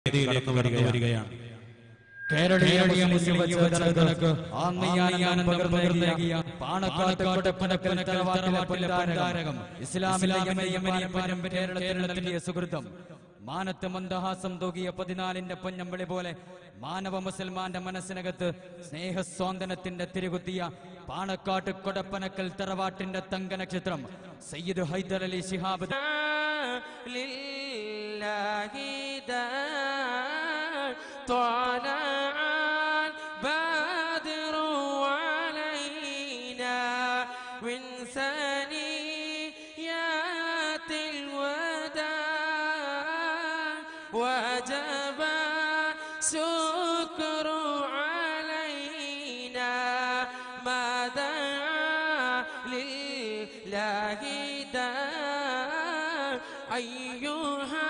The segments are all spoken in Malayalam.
കടന്നു വരികയാണ് കേരളീയ മുസ്ലിം വചനങ്ങൾക്ക് ആത്മീയാനം പകർന്നു നൽകിയ പാണക്കാട്ട് കൊടപ്പനക്കൽ തറവാട്ടിലെ താരകം ഇസ്ലാമിലെ യമനിയമ്മനിയമ്മനും കേരളത്തിന്റെ സുഹൃതം മാനത്ത് മന്ദഹാസം തൂകിയ പതിനാലിന്റെ പൊന്നമ്പളി പോലെ മാനവ മുസൽമാന്റെ മനസ്സിനകത്ത് സ്നേഹസ്വാന്തനത്തിന്റെ തിരുകുത്തിയ പാണക്കാട്ട് കൊടപ്പനക്കൽ തറവാട്ടിന്റെ തങ്ക നക്ഷത്രം സയ്യിദ് ഹൈദർ അലി ശിഹാബ് لله دار طلع البدر علينا من ثنيات الوداع وجب شكر علينا ما دعا لله دار أيها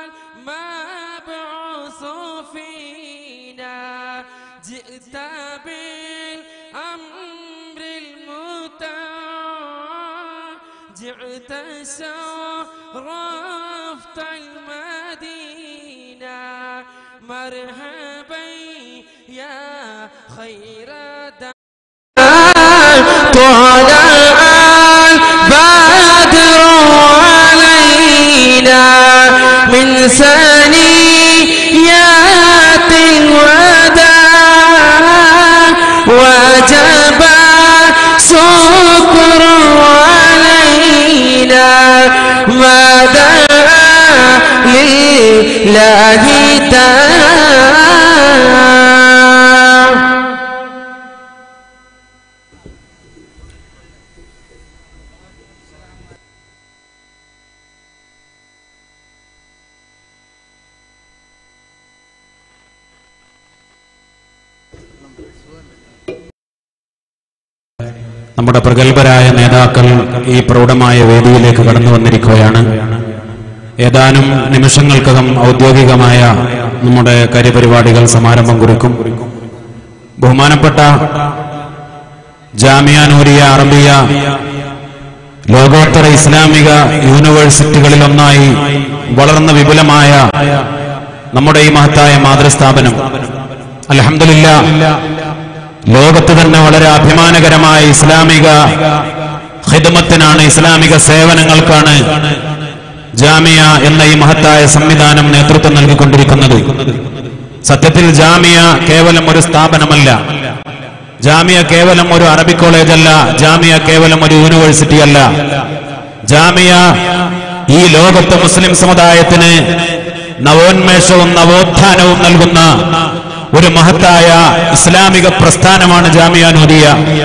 المبعوث فينا جئت بالأمر المطاع جئت شرفت المدينة مرحبا يا خير دار طلع البدر علينا من ثنيات الوداع وجب شكر علينا ما دعا لله تعالى നമ്മുടെ പ്രഗത്ഭരായ നേതാക്കൾ ഈ പ്രൗഢമായ വേദിയിലേക്ക് കടന്നു വന്നിരിക്കുകയാണ് ഏതാനും നിമിഷങ്ങൾക്കകം ഔദ്യോഗികമായ നമ്മുടെ കാര്യപരിപാടികൾ സമാരംഭം കുറിക്കും ബഹുമാനപ്പെട്ട ജാമിയ നൂരിയ അറബിയ ലോകോത്തര ഇസ്ലാമിക യൂണിവേഴ്സിറ്റികളിലൊന്നായി വളർന്ന വിപുലമായ നമ്മുടെ ഈ മഹത്തായ മാതൃസ്ഥാപനം അലഹമില്ല ലോകത്ത് തന്നെ വളരെ അഭിമാനകരമായ ഇസ്ലാമിക ഹിദമത്തിനാണ് ഇസ്ലാമിക സേവനങ്ങൾക്കാണ് ജാമിയ എന്ന ഈ മഹത്തായ സംവിധാനം നേതൃത്വം നൽകിക്കൊണ്ടിരിക്കുന്നത് സത്യത്തിൽ ജാമിയ കേവലം ഒരു സ്ഥാപനമല്ല ജാമിയ കേവലം ഒരു അറബി കോളേജ് അല്ല ജാമിയ കേവലം ഒരു യൂണിവേഴ്സിറ്റി അല്ല ജാമിയ ഈ ലോകത്തെ മുസ്ലിം സമുദായത്തിന് നവോന്മേഷവും നവോത്ഥാനവും നൽകുന്ന ഒരു മഹത്തായ ഇസ്ലാമിക പ്രസ്ഥാനമാണ് ജാമിയ നൂരിയ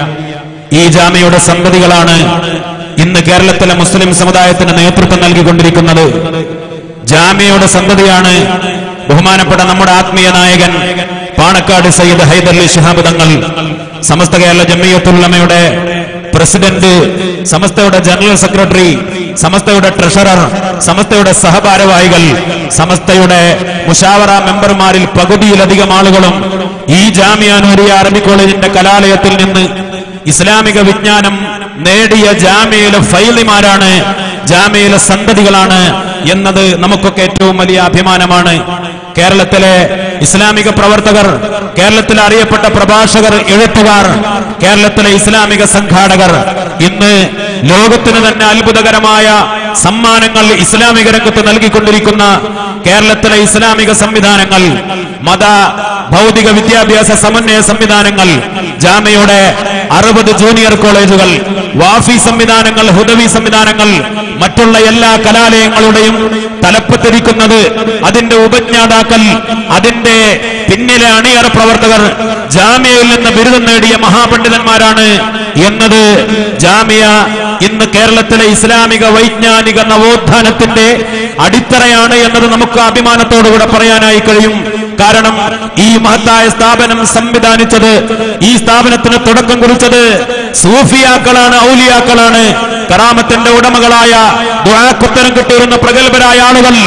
ഈ ജാമിയയുടെ സന്തതികളാണ് ഇന്ന് കേരളത്തിലെ മുസ്ലിം സമുദായത്തിന് നേതൃത്വം നൽകിക്കൊണ്ടിരിക്കുന്നത് ജാമിയയുടെ സന്തതിയാണ് ബഹുമാനപ്പെട്ട നമ്മുടെ ആത്മീയ നായകൻ പാണക്കാട് സയ്യിദ് ഹൈദർലി ശിഹാബ് തങ്ങൾ സമസ്ത കേരള ജമിയത്തുള്ളമയുടെ പ്രസിഡന്റ് സമസ്തയുടെ ജനറൽ സെക്രട്ടറി സമസ്തയുടെ ട്രഷറർ സമസ്തയുടെ സഹഭാരവാഹികൾ സമസ്തയുടെ മുഷാവറ മെമ്പർമാരിൽ പകുതിയിലധികം ആളുകളും ഈ ജാമിയ നൂരിയ അറബി കോളേജിന്റെ കലാലയത്തിൽ നിന്ന് ഇസ്ലാമിക വിജ്ഞാനം നേടിയ ജാമ്യയിലെ ഫൈലിമാരാണ് ജാമ്യയിലെ സന്തതികളാണ് എന്നത് നമുക്കൊക്കെ ഏറ്റവും വലിയ അഭിമാനമാണ് കേരളത്തിലെ ഇസ്ലാമിക പ്രവർത്തകർ കേരളത്തിലെ അറിയപ്പെട്ട പ്രഭാഷകർ എഴുത്തുകാർ കേരളത്തിലെ ഇസ്ലാമിക സംഘാടകർ ഇന്ന് ലോകത്തിന് തന്നെ അത്ഭുതകരമായ സമ്മാനങ്ങൾ ഇസ്ലാമിക രംഗത്ത് നൽകിക്കൊണ്ടിരിക്കുന്ന കേരളത്തിലെ ഇസ്ലാമിക സംവിധാനങ്ങൾ മത ഭൗതിക വിദ്യാഭ്യാസ സമന്വയ സംവിധാനങ്ങൾ ജാമയുടെ അറുപത് ജൂനിയർ കോളേജുകൾ വാഫി സംവിധാനങ്ങൾ ഹുദവി സംവിധാനങ്ങൾ മറ്റുള്ള എല്ലാ കലാലയങ്ങളുടെയും തലപ്പത്തിരിക്കുന്നത് അതിന്റെ ഉപജ്ഞാതാക്കൾ അതിന്റെ പിന്നിലെ അണിയറ പ്രവർത്തകർ ജാമ്യയിൽ നിന്ന് ബിരുദം നേടിയ മഹാപണ്ഡിതന്മാരാണ് എന്നത് ജാമ്യ ഇന്ന് കേരളത്തിലെ ഇസ്ലാമിക വൈജ്ഞാനിക നവോത്ഥാനത്തിന്റെ അടിത്തറയാണ് എന്നത് നമുക്ക് അഭിമാനത്തോടുകൂടെ പറയാനായി കഴിയും കാരണം ഈ മഹത്തായ സ്ഥാപനം സംവിധാനിച്ചത് ഈ സ്ഥാപനത്തിന് തുടക്കം കുറിച്ചത് സൂഫിയാക്കളാണ് ഔലിയാക്കളാണ് കറാമത്തിന്റെ ഉടമകളായ ദുആക്കുത്തരം കിട്ടിയിരുന്ന പ്രഗത്ഭരായ ആളുകൾ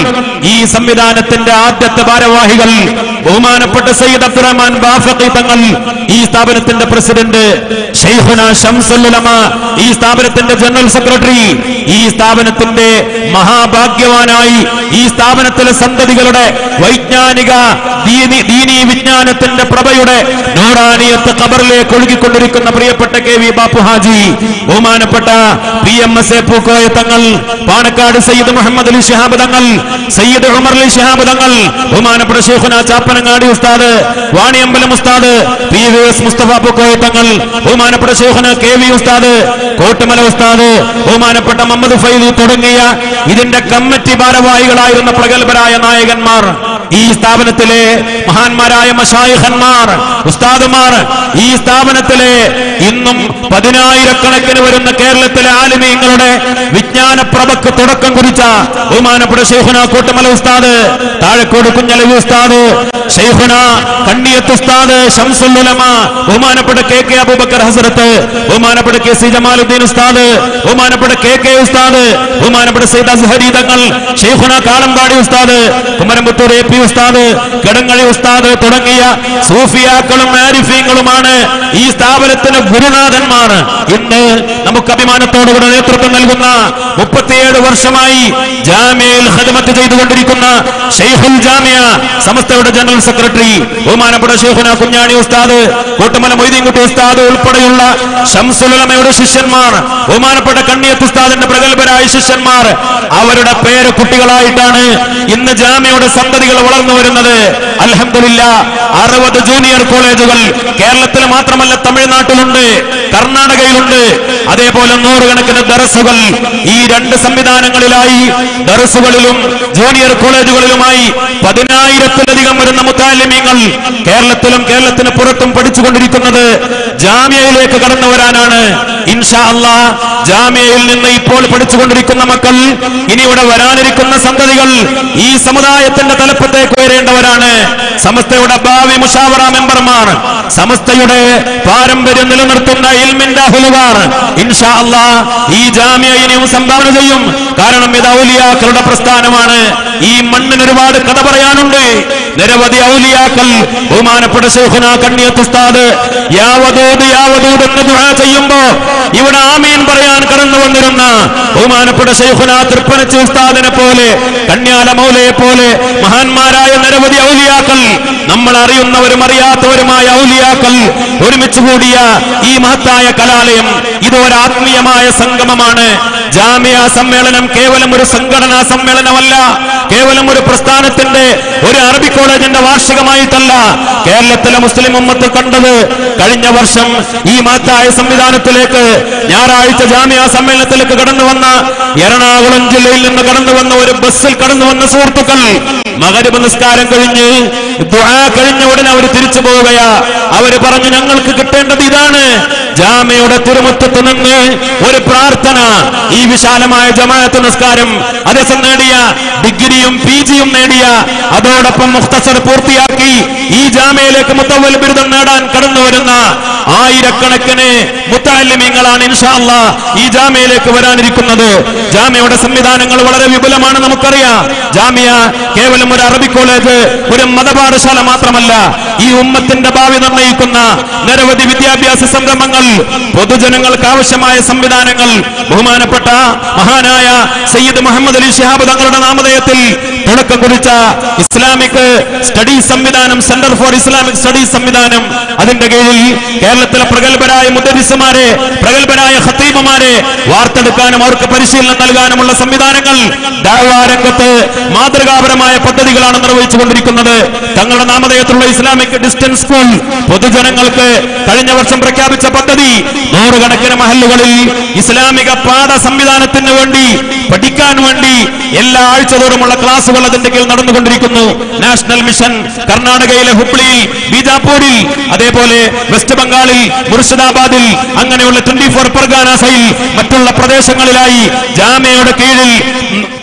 ഈ സംവിധാനത്തിന്റെ ആദ്യത്തെ ഭാരവാഹികൾ ബഹുമാനപ്പെട്ട സയ്യിദ് അബ്ദുറഹ്മാൻ ബാഫഖി തങ്ങൾ ഈ സ്ഥാപനത്തിന്റെ പ്രസിഡന്റ് ഷെയ്ഖുന ഷംസുലുലമ ഈ സ്ഥാപനത്തിന്റെ ജനറൽ സെക്രട്ടറി ഈ സ്ഥാപനത്തിന്റെ മഹാഭാഗ്യവാനായി ഈ സ്ഥാപനത്തിലെ സന്തതികളുടെ വൈജ്ഞാനിക ദീനി ദീനീ വിജ്ഞാനത്തിന്റെ പ്രഭയുടെ നൂറാനിയത്ത് ഖബറിലേക്ക് ഒഴുകിക്കൊണ്ടിരിക്കുന്ന പ്രിയപ്പെട്ട കെ വി ബാപ്പു ഹാജി ബഹുമാനപ്പെട്ട P M S A Pookoya Thangal Panakkad Sayyid Muhammad Ali Shihab തങ്ങൾ സയ്യിദ് ഉമർ അലി ശിഹാബ് തങ്ങൾ ബഹുമാനപ്പെട്ട ഷെയ്ഖുന ചാപ്പനങ്ങാടി ഉസ്താദ് വാണിയമ്പലം ഉസ്താദ് P V S Musthafa Pookoya Thangal ബഹുമാനപ്പെട്ട ഷെയ്ഖുന കെ വി ഉസ്താദ് കോട്ടുമല ഉസ്താദ് ബഹുമാനപ്പെട്ട മുഹമ്മദ് ഫൈദി തുടങ്ങിയ ഇതിന്റെ കമ്മിറ്റി ഭാരവാഹികളായിരുന്ന പ്രഗത്ഭരായ നായകന്മാർ ഈ സ്ഥാപനത്തിലെ മഹാന്മാരായ മഷായിഖന്മാർ ഉസ്താദുമാർ ഈ സ്ഥാപനത്തിലെ ഇന്നും പതിനായിരക്കണക്കിന് വരുന്ന കേരളത്തിലെ ആലിമീങ്ങളുടെ വിജ്ഞാന പ്രഭക്ക് തുടക്കം കുറിച്ച ബഹുമാനപ്പെട്ട ഷെയ്ഖുന കൂട്ടമല ഉസ്താദ് താഴക്കോട് കുഞ്ഞലവി ഉസ്താദ് ഷെയ്ഖുന കണ്ണിയത്ത് ഉസ്താദ് ഷംസുല്ലുലമ ബഹുമാനപ്പെട്ട കെ കെ അബൂബക്കർ ഹസരത്ത് ബഹുമാനപ്പെട്ട കെ സി ജമാലുദ്ദീൻ ഉസ്താദ് ബഹുമാനപ്പെട്ട കെ കെ ഉസ്താദ് ബഹുമാനപ്പെട്ട സൈദ് അസ്ഹരി തങ്ങൾ ഷെയ്ഖുന കാളമ്പാടി ഉസ്താദ് കുമരമ്പത്തൂർ എ പി ഉസ്താദ് കടങ്ങഴി ഉസ്താദ് തുടങ്ങിയ സൂഫിയാക്കളും ആരിഫീങ്ങളുമാണ് ഈ സ്ഥാപനത്തിന് ഗുരുനാഥന്മാർ ഇന്ന് നമുക്ക് അഭിമാനത്തോടുകൂടെ നേതൃത്വം നൽകുന്ന മുപ്പത്തിയേഴ് വർഷമായി ജാമ്യയിൽ ഖിദ്മത്ത് ചെയ്തുകൊണ്ടിരിക്കുന്ന ഷെയ്ഖുൽ ജാമ്യ സമസ്തയുടെ ജനറൽ സെക്രട്ടറി ബഹുമാനപ്പെട്ട ഷെയ്ഖുന കുഞ്ഞാണി ഉസ്താദ് കൂട്ടുമല മൊയ്തീൻകുട്ടി ഉസ്താദ് ഉൾപ്പെടെയുള്ള ഷംസുലമയുടെ ശിഷ്യന്മാർ ബഹുമാനപ്പെട്ട കണ്ണിയത്ത് ഉസ്താദിന്റെ പ്രഗത്ഭരായ ശിഷ്യന്മാർ അവരുടെ പേര് കുട്ടികളായിട്ടാണ് ഇന്ന് ജാമ്യയുടെ സന്തതികൾ വളർന്നു വരുന്നത് അൽഹംദുലില്ല അറുപത് ജൂനിയർ കോളേജുകൾ കേരളത്തിൽ മാത്രമല്ല തമിഴ്നാട്ടിലുണ്ട് കർണാടകയിലുണ്ട് അതേപോലെ നൂറുകണക്കിന് ദറസുകൾ ഈ രണ്ട് സംവിധാനങ്ങളിലായി ദറസുകളിലും ജൂനിയർ കോളേജുകളിലുമായി പതിനായിരത്തിലധികം വരുന്ന മുത്താലിമീങ്ങൾ കേരളത്തിലും കേരളത്തിന് പുറത്തും പഠിച്ചുകൊണ്ടിരിക്കുന്നത് ജാമ്യയിലേക്ക് കടന്നു വരാനാണ് ഇൻഷാ അല്ലാ ജാമ്യയിൽ നിന്ന് ഇപ്പോൾ പഠിച്ചുകൊണ്ടിരിക്കുന്ന മക്കൾ ഇനി ഇവിടെ വരാനിരിക്കുന്ന സന്തതികൾ ഈ സമുദായത്തിന്റെ തലപ്പത്തേക്ക് ഉയരേണ്ടവരാണ് സമസ്തയുടെ ഭാവി മുഷാവറ മെമ്പർമാർ സമസ്തയുടെ പാരമ്പര്യം നിലനിർത്തുന്ന ഇൽമിന്റെ അഹുലുകാർ ഇൻഷാ അല്ലാ ഈ ജാമ്യ ഇനിയും സംഭാവന ചെയ്യും കാരണം ഇത് ഔലിയാക്കളുടെ പ്രസ്ഥാനമാണ് ഈ മണ്ണിന് ഒരുപാട് കഥ പറയാനുണ്ട് നിരവധി ഔലിയാക്കൾ ബഹുമാനപ്പെട്ട ശേഖന കണ്ണിയത്ത് ഉസ്താദ് യാവതൂത് യാവതൂത് എന്ന് ദുആ ചെയ്യുമ്പോ ഇവിടെ ആമീൻ പറയാൻ കടന്നു വന്നിരുന്ന ബഹുമാനപ്പെട്ട ശൈഖുന തൃപ്പനച്ച് ഉസ്താദിനെ പോലെ കണ്യാല മൗലയെ പോലെ മഹാന്മാരായ നിരവധി ഔലിയാക്കൾ നമ്മൾ അറിയുന്നവരും അറിയാത്തവരുമായ ഔലിയാക്കൾ ഒരുമിച്ച് കൂടിയ ഈ മഹത്തായ കലാലയം ഇത് ഒരു ആത്മീയമായ സംഗമമാണ് ജാമ്യ സമ്മേളനം കേവലം ഒരു സംഘടനാ സമ്മേളനമല്ല കേവലം ഒരു പ്രസ്ഥാനത്തിന്റെ ഒരു അറബി കോളേജിന്റെ വാർഷികമായിട്ടല്ല കേരളത്തിലെ മുസ്ലിം ഉമ്മത്ത് കണ്ടത് കഴിഞ്ഞ വർഷം ഈ മഹത്തായ സംവിധാനത്തിലേക്ക് ഞായറാഴ്ച ജാമ്യ സമ്മേളനത്തിലേക്ക് കടന്നു വന്ന എറണാകുളം ജില്ലയിൽ നിന്ന് കടന്നു വന്ന ഒരു ബസ്സിൽ കടന്നു വന്ന സുഹൃത്തുക്കൾ മകരബ് നിസ്കാരം കഴിഞ്ഞ് ദുആ കഴിഞ്ഞ ഉടനെ അവർ തിരിച്ചു പോവുകയാ അവര് പറഞ്ഞു ഞങ്ങൾക്ക് കിട്ടേണ്ടത് ഇതാണ് ജാമ്യയുടെ തിരുമുറ്റത്ത് നിന്ന് ഒരു പ്രാർത്ഥന ഈ വിശാലമായ ജമാഅത്ത് നിസ്കാരം അതേസം നേടിയ ഡിഗ്രിയും പി ജിയും നേടിയ അതോടൊപ്പം മുഖ്തസർ പൂർത്തിയാക്കി ഈ ജാമ്യയിലേക്ക് മുത്തവൽ ബിരുദം നേടാൻ കടന്നു വരുന്ന ആയിരക്കണക്കിന് മുത്താലിമ്യങ്ങളാണ് ഇൻഷാല്ല ഈ ജാമ്യയിലേക്ക് വരാനിരിക്കുന്നത് ജാമ്യയുടെ സംവിധാനങ്ങൾ വളരെ വിപുലമാണ് നമുക്കറിയാം ജാമ്യ കേവലം ഒരു അറബി കോളേജ് ഒരു മതപാഠശാല മാത്രമല്ല ഈ ഉമ്മത്തിന്റെ ഭാവി നിർണ്ണയിക്കുന്ന നിരവധി വിദ്യാഭ്യാസ സംരംഭങ്ങൾ പൊതുജനങ്ങൾക്ക് ആവശ്യമായ സംവിധാനങ്ങൾ ബഹുമാനപ്പെട്ട മഹാനായ സയ്യിദ് മുഹമ്മദ് അലി ഷിഹാബ് തങ്ങളുടെ നാമധേയത്തിൽ തുടക്കം കുറിച്ച ഇസ്ലാമിക് സ്റ്റഡീസ് സംവിധാനം സെന്റർ ഫോർ ഇസ്ലാമിക് സ്റ്റഡീസ് സംവിധാനം അതിന്റെ കീഴിൽ കേരളത്തിലെ പ്രഗത്ഭരായ മുദ്രിസുമാരെ പ്രഗത്ഭരായ ഖത്തീബുമാരെ വാർത്തെടുക്കാനും അവർക്ക് പരിശീലനം നൽകാനുമുള്ള സംവിധാനങ്ങൾ ദഅവാ രംഗത്ത് മാതൃകാപരമായ പദ്ധതികളാണ് നിർവഹിച്ചുകൊണ്ടിരിക്കുന്നത് തങ്ങളുടെ നാമധേയത്തിലുള്ള ഇസ്ലാമിക് ഡിസ്റ്റൻസ് സ്കൂൾ പൊതുജനങ്ങൾക്ക് കഴിഞ്ഞ വർഷം പ്രഖ്യാപിച്ച പദ്ധതി നൂറുകണക്കിന് മഹല്ലുകളിൽ ഇസ്ലാമിക പാഠ സംവിധാനത്തിന് വേണ്ടി പഠിക്കാൻ വേണ്ടി എല്ലാ ആഴ്ചതോറുമുള്ള ക്ലാസുകൾ അതിന്റെ കീഴിൽ നടന്നുകൊണ്ടിരിക്കുന്നു നാഷണൽ മിഷൻ കർണാടകയിലെ ഹുബ്ലിയിൽ ബീജാപൂരിൽ അതേപോലെ വെസ്റ്റ് ബംഗാളിൽ മുർഷിദാബാദിൽ അങ്ങനെയുള്ള ട്വന്റി ഫോർ പർഗാനാസയിൽ മറ്റുള്ള പ്രദേശങ്ങളിലായി ജാമ്യയുടെ കീഴിൽ ഉം,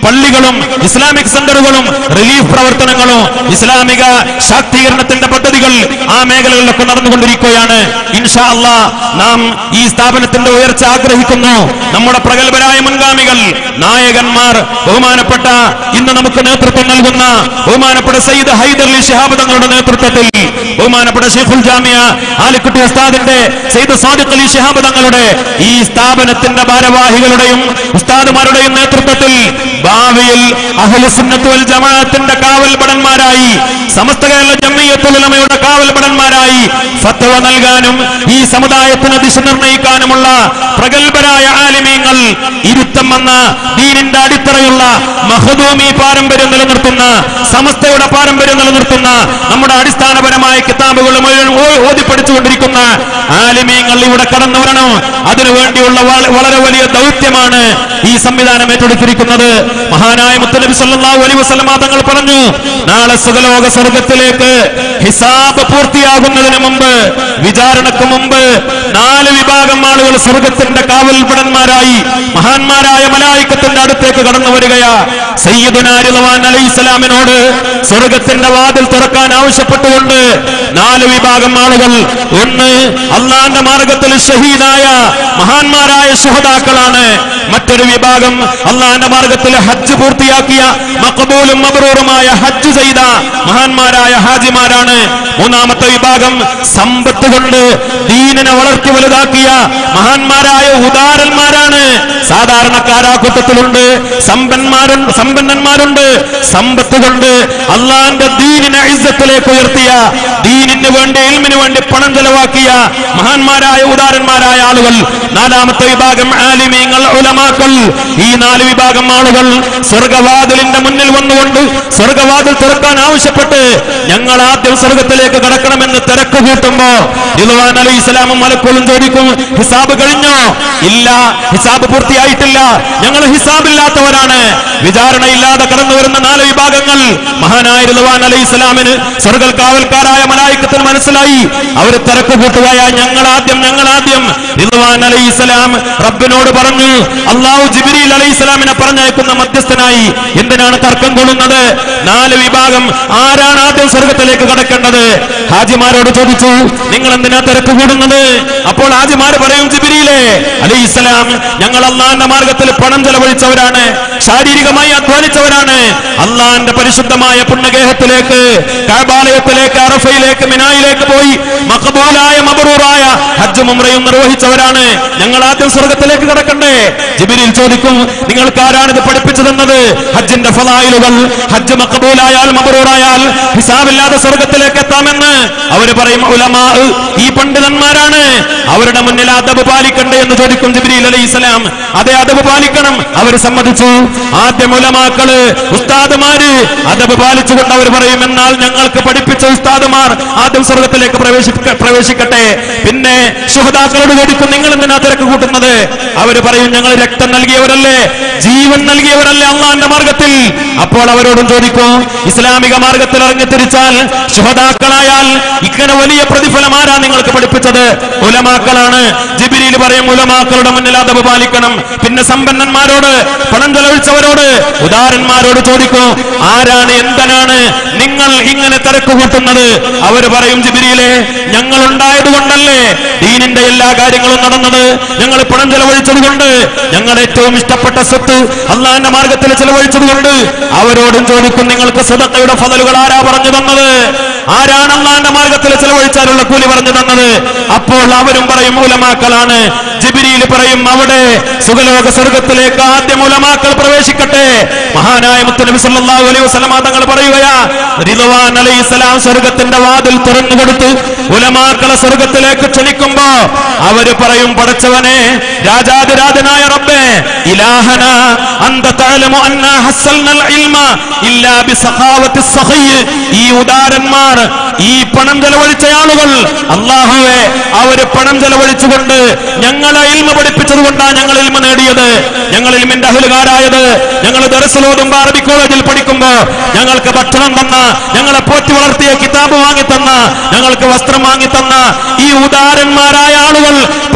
പള്ളികളും ഇസ്ലാമിക് സെന്ററുകളും റിലീഫ് പ്രവർത്തനങ്ങളും ഇസ്ലാമിക ശാക്തീകരണത്തിന്റെ പദ്ധതികൾ ആ മേഖലകളിലൊക്കെ നടന്നുകൊണ്ടിരിക്കുകയാണ് ഇൻഷാ അല്ലാ നാം ഈ സ്ഥാപനത്തിന്റെ ഉയർച്ച ആഗ്രഹിക്കുന്നു നമ്മുടെ പ്രഗത്ഭരായ മുൻഗാമികൾ നായകന്മാർ ബഹുമാനപ്പെട്ട ഇന്ന് നമുക്ക് നേതൃത്വം നൽകുന്ന ബഹുമാനപ്പെട്ട സയ്യിദ് ഹൈദർ അലി ശിഹാബ് തങ്ങളുടെ നേതൃത്വത്തിൽ ബഹുമാനപ്പെട്ട ഷെയ്ഖുൽ ജാമിയ ആലിക്കുട്ടി ഉസ്താദിന്റെ സയ്യിദ് സാദിഖ് അലി ശിഹാബ് തങ്ങളുടെ ഈ സ്ഥാപനത്തിന്റെ ഭാരവാഹികളുടെയും ഉസ്താദുമാരുടെയും നേതൃത്വത്തിൽ ഭാവിയിൽ അഹ്ലുസുന്നത്ത് വൽ ജമാഅത്തിന്റെ കാവൽപടന്മാരായി സമസ്ത കേരള ജമ്മിയത്തുൽ ഉലമയുടെ കാവൽപടന്മാരായി ഫത്വ നൽകാനും ഈ സമുദായത്തിന് ദിശ നിർണ്ണയിക്കാനുമുള്ള പ്രഗത്ഭരായ ആലിമീങ്ങൾ ഇരുത്തം വന്ന ദീനിന്റെ അടിത്തറയുള്ള മഹദൂമി പാരമ്പര്യം നിലനിർത്തുന്ന സമസ്തയുടെ പാരമ്പര്യം നിലനിർത്തുന്ന നമ്മുടെ അടിസ്ഥാനപരമായ കിതാബുകൾ മുഴുവൻ ഓ- ഓതിപ്പടിച്ചുകൊണ്ടിരിക്കുന്ന ആലിമീങ്ങൾ ഇവിടെ കടന്നു വരണം അതിനുവേണ്ടിയുള്ള വള- വളരെ വലിയ ദൗത്യമാണ് ഈ സംവിധാനം ഏറ്റെടുത്തിരിക്കുന്നത് മഹാനായ മുത്തനബി സല്ലല്ലാഹു അലൈഹി വസല്ലമ തങ്ങൾ പറഞ്ഞു നാളെ സുഖലോക സ്വർഗത്തിലേക്ക് ഹിസാബ് പൂർത്തിയാകുന്നതിന് മുമ്പ് വിചാരണക്ക് മുമ്പ് നാല് വിഭാഗം ആളുകൾ സ്വർഗത്തിന്റെ കാവൽപടന്മാരായി മഹാന്മാരായ മലായിക്കത്തിന്റെ അടുത്തേക്ക് കടന്നു വരികയാ സയ്യിദുനാരിളവാൻ അലൈഹി സ്വലാമിനോട് സ്വർഗത്തിന്റെ വാതിൽ തുറക്കാൻ ആവശ്യപ്പെട്ടുകൊണ്ട് നാല് വിഭാഗം ആളുകൾ ഒന്ന് അള്ളാന്റെ മാർഗത്തിൽ ഷഹീദായ മഹാന്മാരായ ശുഹതാക്കളാണ് മറ്റൊരു വിഭാഗം അള്ളാന്റെ മാർഗത്തിൽ ഹജ്ജ് പൂർത്തിയാക്കിയ മക്കബൂലും മബറൂറുമായ ഹജ്ജ് ചെയ്ത മഹാന്മാരായ ഹാജിമാരാണ് മൂന്നാമത്തെ വിഭാഗം സമ്പത്ത് കൊണ്ട് ദീനിനെ വളർത്തി വലുതാക്കിയ മഹാന്മാരായ ഉദാരന്മാരാണ് സാധാരണക്കാരാ കൂട്ടത്തിലുണ്ട് സമ്പന്മാരുണ്ട് സമ്പന്നന്മാരുണ്ട് സമ്പത്ത് കൊണ്ട് അള്ളാന്റെ ദീനിനെ ഇസ്സത്തിലേക്ക് ഉയർത്തിയ ദീനിന് വേണ്ടി ഇൽമിന് വേണ്ടി പണം ചെലവാക്കിയ മഹാന്മാരായ ഉദാരന്മാരായ ആളുകൾ നാലാമത്തെ വിഭാഗം ആലിമീങ്ങൾ ഉലമാക്കൾ ഈ നാല് വിഭാഗം ആളുകൾ സ്വർഗവാതിലിന്റെ മുന്നിൽ വന്നുകൊണ്ട് സ്വർഗവാതിൽ തുറക്കാൻ ആവശ്യപ്പെട്ട് ഞങ്ങൾ ആദ്യം സ്വർഗത്തിലേക്ക് കടക്കണമെന്ന് തിരക്ക് കൂട്ടുമ്പോ ഇൽവാൻ അലി ഇസ്ലാമും മലക്കോളും ചോദിക്കും ഹിസാബ് കഴിഞ്ഞോ ഇല്ല ഹിസാബ് പൂർത്തിയായിട്ടില്ല ഞങ്ങൾ ഹിസാബില്ലാത്തവരാണ് വിചാരണയില്ലാതെ കടന്നു വരുന്ന നാല് വിഭാഗങ്ങൾ മഹാനായ റിദ്വാൻ അലൈഹി ഇസ്ലാമിന് സ്വർഗൽ കാവൽക്കാരായ മലായിക്കത്തിന് മനസ്സിലായി അവർ തിരക്ക് കൂട്ടുകയാ ഞങ്ങൾ ആദ്യം ഞങ്ങൾ ആദ്യം റിദ്വാൻ അലൈഹി ഇസ്ലാം റബ്ബിനോട് പറഞ്ഞു അള്ളാഹു ജിബിരിൽ അലൈഹി ഇസ്ലാമിനെ പറഞ്ഞയക്കുന്ന മധ്യസ്ഥനായി എന്തിനാണ് തർക്കം കൊള്ളുന്നത് നാല് വിഭാഗം ആരാണ് ആദ്യം സ്വർഗത്തിലേക്ക് കടക്കേണ്ടത് ഹാജിമാരോട് ചോദിച്ചു നിങ്ങൾ എന്തിനാ തിരക്ക് കൂടുന്നത് അപ്പോൾ ഹാജിമാർ പറയും ജിബിരിയിലെ അലൈഹി ഇസ്ലാം ഞങ്ങൾ അള്ളാന്റെ മാർഗത്തിൽ പണം ചെലവഴിച്ചവരാണ് ശാരീരികമായി അധ്വാനിച്ചവരാണ് അള്ളാന്റെ പരിശുദ്ധമായ പുണ്യഗേഹത്തിലേക്ക് കാബാലയത്തിലേക്ക് അറഫയിലേക്ക് മിനായിലേക്ക് പോയി മക്കബൂലായ മബറൂറായ ഹജ്ജും ഉംറയും നിർവഹിച്ചവരാണ് ഞങ്ങൾ ആദ്യം സ്വർഗത്തിലേക്ക് കടക്കണ്ടേ ജിബിരിൽ ചോദിക്കും നിങ്ങൾക്ക് ആരാണ് ഇത് പഠിപ്പിച്ചു തന്നത് ഹജ്ജിന്റെ ഫലായിലുകൾ ഹജ്ജ് മക്കബൂലായാൽ മബറൂറായാൽ ഹിസാബില്ലാതെ സ്വർഗത്തിലേക്ക് എത്താമെന്ന് അവര് പറയും ഉലമാ ഈ പണ്ഡിതന്മാരാണ് അവരുടെ മുന്നിൽ അദബ് പാലിക്കണ്ടേ എന്ന് ചോദിക്കും ജിബ്രീൽ അലൈഹി സ്വലാം അതെ അദബ് പാലിക്കണം അവർ സമ്മതിച്ചു ആദ്യം ഉലമാക്കള് ഉസ്താദുമാര് അദബ് പാലിച്ചുകൊണ്ട് അവർ പറയും എന്നാൽ ഞങ്ങൾക്ക് പഠിപ്പിച്ച ഉസ്താദുമാർ ആദ്യം സ്വർഗത്തിലേക്ക് പ്രവേശിക്ക പ്രവേശിക്കട്ടെ പിന്നെ ശുഹദാക്കളോട് ചോദിക്കും നിങ്ങൾ എന്തിനാ തിരക്ക് കൂട്ടുന്നത് അവര് പറയും ഞങ്ങൾ രക്തം നൽകിയവരല്ലേ ജീവൻ നൽകിയവരല്ലേ അള്ളാന്റെ മാർഗത്തിൽ അപ്പോൾ അവരോടും ചോദിക്കും ഇസ്ലാമിക മാർഗത്തിൽ ഇറങ്ങി തിരിച്ചാൽ ശുഹദാക്കളായാൽ ഇങ്ങനെ വലിയ പ്രതിഫലം ആരാ നിങ്ങൾക്ക് പഠിപ്പിച്ചത് ഉലമാക്കളാണ് ജിബിരിയിൽ പറയും ഉലമാക്കളുടെ മുന്നിൽ അതവ് പാലിക്കണം പിന്നെ സമ്പന്നന്മാരോട് പണം ചെലവഴിച്ചവരോട് ഉദാരന്മാരോട് ചോദിക്കും ആരാണ് എന്തിനാണ് നിങ്ങൾ ഇങ്ങനെ തിരക്ക് കൂട്ടുന്നത് അവർ പറയും ജിബിരിയിലെ ഞങ്ങൾ ഉണ്ടായത് കൊണ്ടല്ലേ ദീനിന്റെ എല്ലാ കാര്യങ്ങളും നടന്നത് ഞങ്ങൾ പണം ചെലവഴിച്ചത് കൊണ്ട് ഞങ്ങൾ ഏറ്റവും ഇഷ്ടപ്പെട്ട സ്വത്ത് അള്ളാന്റെ മാർഗത്തിൽ ചെലവഴിച്ചത് കൊണ്ട് അവരോടും ചോദിക്കും നിങ്ങൾക്ക് സ്വതക്കയുടെ ഫതലുകൾ ആരാ പറഞ്ഞു തന്നത് ആരാണ് അള്ളാന്റെ മാർഗത്തിൽ ചെലവഴിച്ചാലുള്ള കൂലി പറഞ്ഞു തന്നത് അപ്പോൾ അവരും പറയും ഉലമാക്കളാണ് ജിബിരിയിൽ പറയും അവിടെ സുഖലോക സ്വർഗത്തിലേക്ക് ആദ്യം ഉലമാക്കൾ പ്രവേശിക്കട്ടെ മഹാനായ മുത്തനബി സല്ലല്ലാഹു അലൈഹി വസല്ലമ തങ്ങൾ പറയുകയാ റിദ്വാൻ അലൈഹിസ്സലാം സ്വർഗത്തിന്റെ വാതിൽ തുറന്നു കൊടുത്തു ഉലമാക്കളെ സ്വർഗത്തിലേക്ക് ക്ഷണിക്കുമ്പോ അവര് പറയും പടച്ചവനെ രാജാതിരാജനായ റബ്ബേ ഇലാഹന അന്ത തഅലമു അന്ന ഹസ്സൽനൽ ഇൽമ ഇല്ലാ ബിസഖാവത്തി സഖിയ് ഈ ഉദാരന്മാർ ഈ പണം ചെലവഴിച്ച ആളുകൾ അള്ളാഹുവെ അവര് പണം ചെലവഴിച്ചുകൊണ്ട് ഞങ്ങളെ ഇൽമ പഠിപ്പിച്ചത് കൊണ്ടാണ് ഞങ്ങൾ ഇൽമ നേടിയത് ഞങ്ങൾ ഇൽമിന്റെ അഹലുകാരായത് ഞങ്ങൾ ദർസലോതുമ്പോ അറബി കോളേജിൽ പഠിക്കുമ്പോ ഞങ്ങൾക്ക് ഭക്ഷണം തന്ന ഞങ്ങളെ പോറ്റി വളർത്തിയ കിതാബ് വാങ്ങി തന്ന ഞങ്ങൾക്ക് വസ്ത്രം വാങ്ങി തന്ന ഈ ഉദാരന്മാരായ ആളുകൾ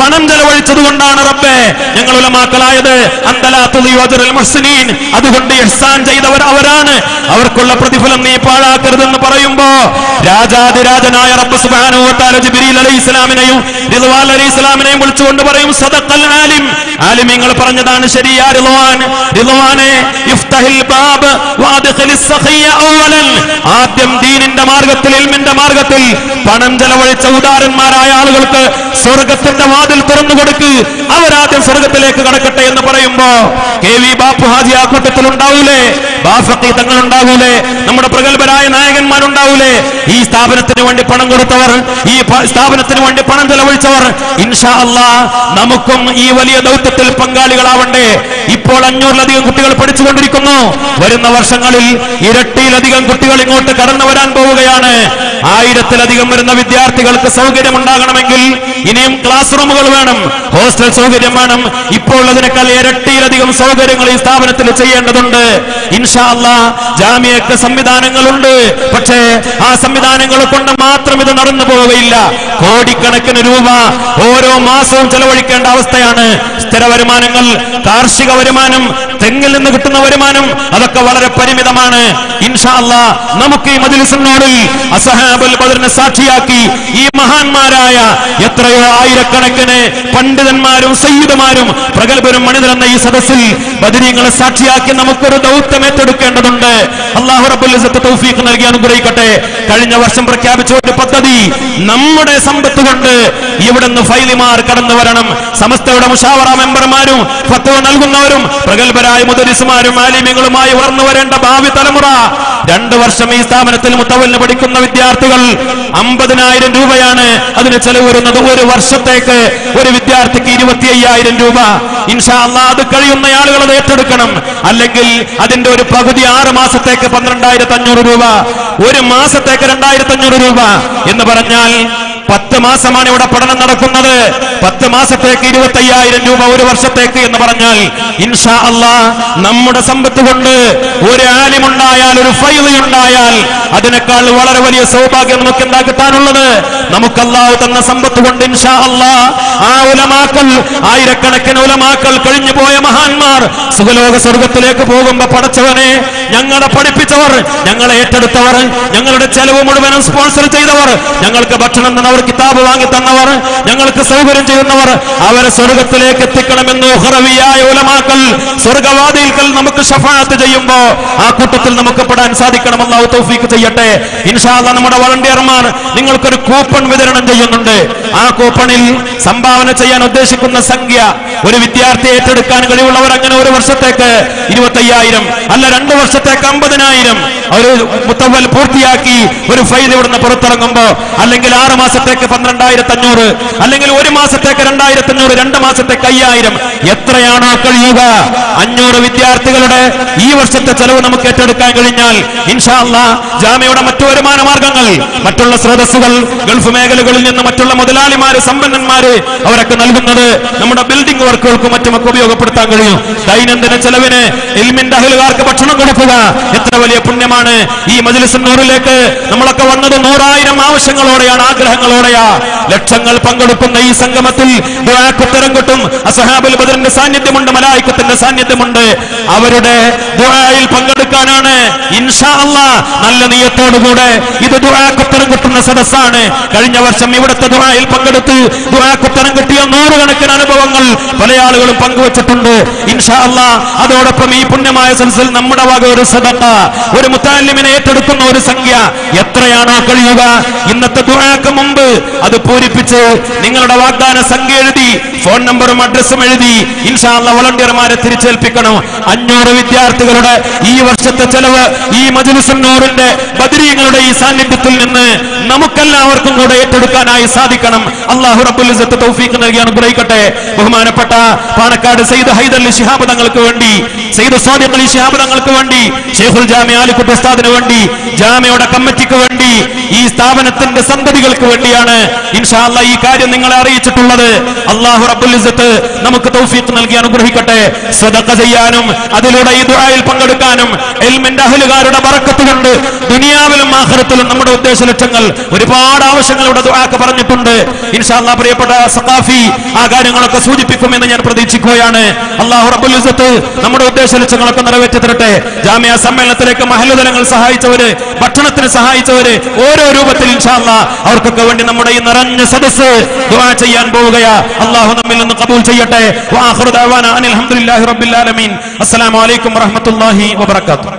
പണം ചെലവഴിച്ചത് കൊണ്ടാണ് റബ്ബെ ഞങ്ങൾ ഉലമാക്കളായത് അന്തലാത്തുൽ മുഹ്സിനീൻ അതുകൊണ്ട് ഇഹ്സാൻ ചെയ്തവർ അവരാണ് അവർക്കുള്ള പ്രതിഫലം നീ പാഴാക്കരുതെന്ന് പറയുമ്പോ രാജാതിരാജനായ റബ്ബ് സുബ്ഹാനഹു വ തആല ജിബ്രീൽ അലൈഹി ഇസ്ലാമിനെയും റിദ്വാൻ അലൈഹി ഇസ്ലാമിനെയും വിളിച്ചുകൊണ്ട് പറയും സദഖൽ ആലിം ആലിമീങ്ങൾ പറഞ്ഞതാണ് ശരിയാ റിദ്വാൻ റിദ്വാനെ ഇഫ്തഹിൽ ബാബ് വാദ്ഖിലിസ് സഖിയ അവലൻ ആദ്യം ദീനിന്റെ മാർഗത്തിൽ ഇൽമിന്റെ മാർഗത്തിൽ പണം ചെലവഴിച്ച ഉദാരന്മാരായ ആളുകൾക്ക് സ്വർഗത്തിന്റെ വാതിൽ തുറന്നു കൊടുക്ക് അവരാദ്യം സ്വർഗത്തിലേക്ക് കടക്കട്ടെ എന്ന് പറയുമ്പോ കെ വി ബാപ്പു ഹാജി ആ കൂട്ടത്തിൽ ഉണ്ടാവൂലേ ബാഫക്കി തങ്ങൾ ഉണ്ടാവൂലേ നമ്മുടെ പ്രഗത്ഭരായ നായകന്മാരുണ്ടാവൂലേ ഈ സ്ഥാപനത്തിന് വേണ്ടി പണം കൊടുത്തവർ ഈ പ- സ്ഥാപനത്തിന് വേണ്ടി പണം ചെലവഴിച്ചവർ ഇൻഷാ അല്ലാ നമുക്കും ഈ വലിയ ദൗത്യത്തിൽ പങ്കാളികളാവണ്ടേ ഇപ്പോൾ അഞ്ഞൂറിലധികം കുട്ടികൾ പഠിച്ചുകൊണ്ടിരിക്കുന്നു വരുന്ന വർഷങ്ങളിൽ ഇരട്ടിയിലധികം കുട്ടികൾ ഇങ്ങോട്ട് കടന്നു വരാൻ പോവുകയാണ് ആയിരത്തിലധികം വരുന്ന വിദ്യാർത്ഥികൾക്ക് സൗകര്യം ഉണ്ടാകണമെങ്കിൽ ഇനിയും ക്ലാസ് റൂമുകൾ വേണം ഹോസ്റ്റൽ സൗകര്യം വേണം ഇപ്പോൾ അതിനേക്കാൾ ഇരട്ടിയിലധികം സൗകര്യങ്ങൾ ഈ സ്ഥാപനത്തിൽ ചെയ്യേണ്ടതുണ്ട് ഇൻഷാ അല്ലാ ജാമ്യക്ക് സംവിധാനങ്ങളുണ്ട് പക്ഷേ ആ സംവിധാനങ്ങൾ കൊണ്ട് മാത്രം ഇത് നടന്നു പോവുകയില്ല കോടിക്കണക്കിന് രൂപ ഓരോ മാസവും ചെലവഴിക്കേണ്ട അവസ്ഥയാണ് സ്ഥിര വരുമാനങ്ങൾ കാർഷിക വരുമാനം തെങ്ങിൽ നിന്ന് കിട്ടുന്ന വരുമാനം അതൊക്കെ വളരെ പരിമിതമാണ് ഇൻഷാ അല്ലാ നമുക്ക് ഈ മജിലിസിനോടിൽ അസഹാബുൽ ബദറിനെ സാക്ഷിയാക്കി ഈ മഹാന്മാരായ എത്രയോ ആയിരക്കണക്കിന് പണ്ഡിതന്മാരും സയ്യിദുമാരും പ്രഗത്ഭരും മണിതരെന്ന ഈ സദസ്സിൽ ബദരീങ്ങളെ സാക്ഷിയാക്കി നമുക്കൊരു ദൗത്യം ഏറ്റെടുക്കേണ്ടതുണ്ട് അള്ളാഹു റബ്ബുൽ ഇസ്സത്ത് തൗഫീഖ് നൽകി അനുഗ്രഹിക്കട്ടെ കഴിഞ്ഞ വർഷം പ്രഖ്യാപിച്ച ഒരു പദ്ധതി നമ്മുടെ സമ്പത്ത് കൊണ്ട് ഇവിടുന്ന് ഫൈലിമാർ കടന്നു വരണം സമസ്തയുടെ മുഷാവറ മെമ്പർമാരും ഫത്വ നൽകുന്നവരും പ്രഗത്ഭരായ മുദരിസുമാരും ആലിമ്യങ്ങളുമായി വളർന്നു വരേണ്ട ഭാവി തലമുറ രണ്ടു വർഷം ഈ സ്ഥാപനത്തിൽ മുത്തവലിന് പഠിക്കുന്ന വിദ്യാർത്ഥികൾ അമ്പതിനായിരം രൂപയാണ് അതിന് ചെലവ് വരുന്നത് ഒരു വർഷത്തേക്ക് ഒരു വിദ്യാർത്ഥിക്ക് ഇരുപത്തി അയ്യായിരം രൂപ ഇൻഷാ അല്ലാ അത് കഴിയുന്ന ആളുകൾ അത് ഏറ്റെടുക്കണം അല്ലെങ്കിൽ അതിന്റെ ഒരു പകുതി ആറ് മാസത്തേക്ക് പന്ത്രണ്ടായിരത്തി അഞ്ഞൂറ് രൂപ ഒരു മാസത്തേക്ക് രണ്ടായിരത്തി അഞ്ഞൂറ് രൂപ എന്ന് പറഞ്ഞാൽ പത്ത് മാസമാണ് ഇവിടെ പഠനം നടക്കുന്നത് പത്ത് മാസത്തേക്ക് ഇരുപത്തി അയ്യായിരം രൂപ ഒരു വർഷത്തേക്ക് എന്ന് പറഞ്ഞാൽ ഇൻഷാ അല്ലാ നമ്മുടെ സമ്പത്ത് കൊണ്ട് ഒരു ആലിമുണ്ടായാൽ ഒരു ഫൈദ് ഉണ്ടായാൽ അതിനേക്കാൾ വളരെ വലിയ സൗഭാഗ്യം നമുക്ക് എന്താ കിട്ടാനുള്ളത് നമുക്ക് അല്ലാഹു തന്ന സമ്പത്ത് കൊണ്ട് ഇൻഷാ അല്ലാ ആ ഉലമാക്കൾ ആയിരക്കണക്കിന് ഉലമാക്കൾ കഴിഞ്ഞു പോയ മഹാന്മാർ സുഖലോക സ്വർഗത്തിലേക്ക് പോകുമ്പോ പടച്ചവനെ ഞങ്ങളെ പഠിപ്പിച്ചവർ ഞങ്ങളെ ഏറ്റെടുത്തവർ ഞങ്ങളുടെ ചെലവ് മുഴുവനും സ്പോൺസർ ചെയ്തവർ ഞങ്ങൾക്ക് ഭക്ഷണം തന്നവർ കിതാബ് വാങ്ങി തന്നവർ ഞങ്ങൾക്ക് സൗകര്യം ചെയ്യുന്നവർ അവരെ സ്വർഗത്തിലേക്ക് എത്തിക്കണമെന്ന് ഉഹറവിയായ ഉലമാക്കൾ സ്വർഗവാദികൾക്ക് നമുക്ക് ഷഫാത്ത് ചെയ്യുമ്പോ ആ കൂട്ടത്തിൽ നമുക്ക് പെടാൻ സാധിക്കണം അല്ലാഹു തൗഫീക്ക് ചെയ്യട്ടെ ഇൻഷാല്ല നമ്മുടെ വളണ്ടിയർമാർ നിങ്ങൾക്കൊരു കൂപ്പൺ വിതരണം ചെയ്യുന്നുണ്ട് ആ കൂപ്പണിൽ സംഭാവന ചെയ്യാൻ ഉദ്ദേശിക്കുന്ന സംഖ്യ ഒരു വിദ്യാർത്ഥി ഏറ്റെടുക്കാൻ കഴിവുള്ളവർ അങ്ങനെ ഒരു വർഷത്തേക്ക് ഇരുപത്തയ്യായിരം അല്ല രണ്ട് വർഷത്തേക്ക് അമ്പതിനായിരം ഒരു മുത്തവൽ പൂർത്തിയാക്കി ഒരു ഫൈൽ ഇവിടുന്ന് പുറത്തിറങ്ങുമ്പോ അല്ലെങ്കിൽ ആറ് മാസത്തേക്ക് പന്ത്രണ്ടായിരത്തി അഞ്ഞൂറ് അല്ലെങ്കിൽ ഒരു മാസത്തേക്ക് രണ്ടായിരത്തി അഞ്ഞൂറ് രണ്ട് മാസത്തേക്ക് അയ്യായിരം എത്രയാണോ കഴിയുക അഞ്ഞൂറ് വിദ്യാർത്ഥികളുടെ ഈ വർഷത്തെ ചെലവ് നമുക്ക് ഏറ്റെടുക്കാൻ കഴിഞ്ഞാൽ ഇൻഷാ അല്ലാ ജാമ്യയുടെ മറ്റു വരുമാന മാർഗങ്ങൾ മറ്റുള്ള സ്രോതസ്സുകൾ ഗൾഫ് മേഖലകളിൽ നിന്ന് മറ്റുള്ള മുതലാളിമാര് സമ്പന്നന്മാര് അവരൊക്കെ നൽകുന്നത് നമ്മുടെ ബിൽഡിംഗ് വർക്കുകൾക്കും മറ്റുമൊക്കെ ഉപയോഗപ്പെടുത്താൻ കഴിയും ദൈനംദിന ചെലവിന് ഇൽമിന്റെ അഹലുകാർക്ക് ഭക്ഷണം കൊടുക്കുക എത്ര വലിയ പുണ്യമാണ് ഈ മജ്ലിസ് നൂറിലേക്ക് നമ്മളൊക്കെ വന്നത് നൂറായിരം ആവശ്യങ്ങളോടെയാണ് ആഗ്രഹങ്ങളോടെയാ ലക്ഷങ്ങൾ പങ്കെടുക്കുന്ന ഈ സംഗമത്തിൽ ദുആക്കുത്തരം കിട്ടും അസഹാബുൽ ബദറിന്റെ സാന്നിധ്യമുണ്ട് മലായിക്കത്തിന്റെ സാന്നിധ്യമുണ്ട് അവരുടെ ദുആയിൽ പങ്കെടുക്കാനാണ് ഇൻഷാ അല്ലാ നല്ല നീയത്തോടുകൂടെ ഇത് ദുആക്കുത്തരം കിട്ടുന്ന സദസ്സാണ് കഴിഞ്ഞ വർഷം ഇവിടുത്തെ ദുആയിൽ പങ്കെടുത്ത് ദുആക്കുത്തരം കിട്ടിയ നൂറുകണക്കിന് അനുഭവങ്ങൾ പല ആളുകളും പങ്കുവച്ചിട്ടുണ്ട് ഇൻഷാ അല്ലാ അതോടൊപ്പം ഈ പുണ്യമായ സദസ്സിൽ നമ്മുടെ വക ഒരു സദക്ക ഒരു മുത്താലിമിനെ ഏറ്റെടുക്കുന്ന ഒരു സംഖ്യ എത്രയാണോ കഴിയുക ഇന്നത്തെ ദുആക്ക് മുമ്പ് അത് പൂരിപ്പിച്ച് നിങ്ങളുടെ വാഗ്ദാന സംഖ്യ എഴുതി ഫോൺ നമ്പറും അഡ്രസ്സും എഴുതി ഇൻഷാ അല്ലാ വളണ്ടിയർമാരെ തിരിച്ചേൽപ്പിക്കണം അഞ്ഞൂറ് വിദ്യാർത്ഥികളുടെ ഈ വർഷത്തെ ചെലവ് ഈ മജുലിസുന്നൂറിന്റെ ബദരീങ്ങളുടെ ഈ സാന്നിധ്യത്തിൽ നിന്ന് നമുക്കെല്ലാവർക്കും കൂടെ ഏറ്റെടുക്കാനായി സാധിക്കണം അള്ളാഹു റബ്ബുൽ ഇസ്സത്ത് തൗഫീഖ് നൽകി അനുഗ്രഹിക്കട്ടെ ബഹുമാനപ്പെട്ട പാണക്കാട് സയ്യിദ് ഹൈദർ ശിഹാബ് തങ്ങൾക്ക് വേണ്ടി സയ്യിദ് സ്വാദിഖ് അലി ശിഹാബ് തങ്ങൾക്ക് വേണ്ടി ഷെയ്ഖുൽ ജാമി ആലിക്കുട്ടി ഉസ്താദിന് വേണ്ടി ജാമ്യയുടെ കമ്മിറ്റിക്ക് വേണ്ടി ഈ സ്ഥാപനത്തിന്റെ സന്തതികൾക്ക് വേണ്ടിയാണ് ഇൻഷാ ഇൻഷാ അല്ലാ ഈ കാര്യം നിങ്ങളെ അറിയിച്ചിട്ടുള്ളത് അള്ളാഹു റബ്ബുൽ ഇസ്സത്ത് നമുക്ക് തൗഫീഖ് നൽകി അനുഗ്രഹിക്കട്ടെ സദഖ ചെയ്യാനും അതിലൂടെ ഈ ദുആയിൽ പങ്കെടുക്കാനും എൽമിന്റെ അഹലുകാരുടെ ബറക്കത്ത് കൊണ്ട് ദുനിയാവിലും ആഖിറത്തിലും നമ്മുടെ ഉദ്ദേശ ലക്ഷ്യങ്ങൾ ഒരുപാട് ആവശ്യങ്ങളുടെ ദുആക്ക് പറഞ്ഞിട്ടുണ്ട് ഇൻഷാ അല്ലാ പ്രിയപ്പെട്ട സഖാഫി ആ കാര്യങ്ങളൊക്കെ സൂചിപ്പിക്കുമെന്ന് ഞാൻ പ്രതീക്ഷിക്കുകയാണ് അള്ളാഹു റബ്ബുൽ ഇസ്സത്ത് നമ്മുടെ ഉദ്ദേശ ലക്ഷ്യങ്ങളൊക്കെ നിറവേറ്റി തരട്ടെ ജാമ്യ സമ്മേളനത്തിലേക്ക് മഹലുതലങ്ങൾ സഹായിച്ചവര് ഭക്ഷണത്തിന് സഹായിച്ചവര് ഓരോ രൂപത്തിൽ ഇൻഷാ അല്ലാ അവർക്കൊക്കെ വേണ്ടി നമ്മുടെ ഈ നിറഞ്ഞ സദസ്സ് ദുആ ചെയ്യാൻ പോവുകയാ അള്ളാഹു നമ്മിൽ നിന്ന് കബൂൽ ചെയ്യട്ടെ വാഖിറു ദഅവാന അനിൽ ഹംദുലില്ലാഹി റബ്ബിൽ ആലമീൻ അസ്സലാമു അലൈക്കും വറഹ്മത്തുള്ളാഹി വബറകാതുഹു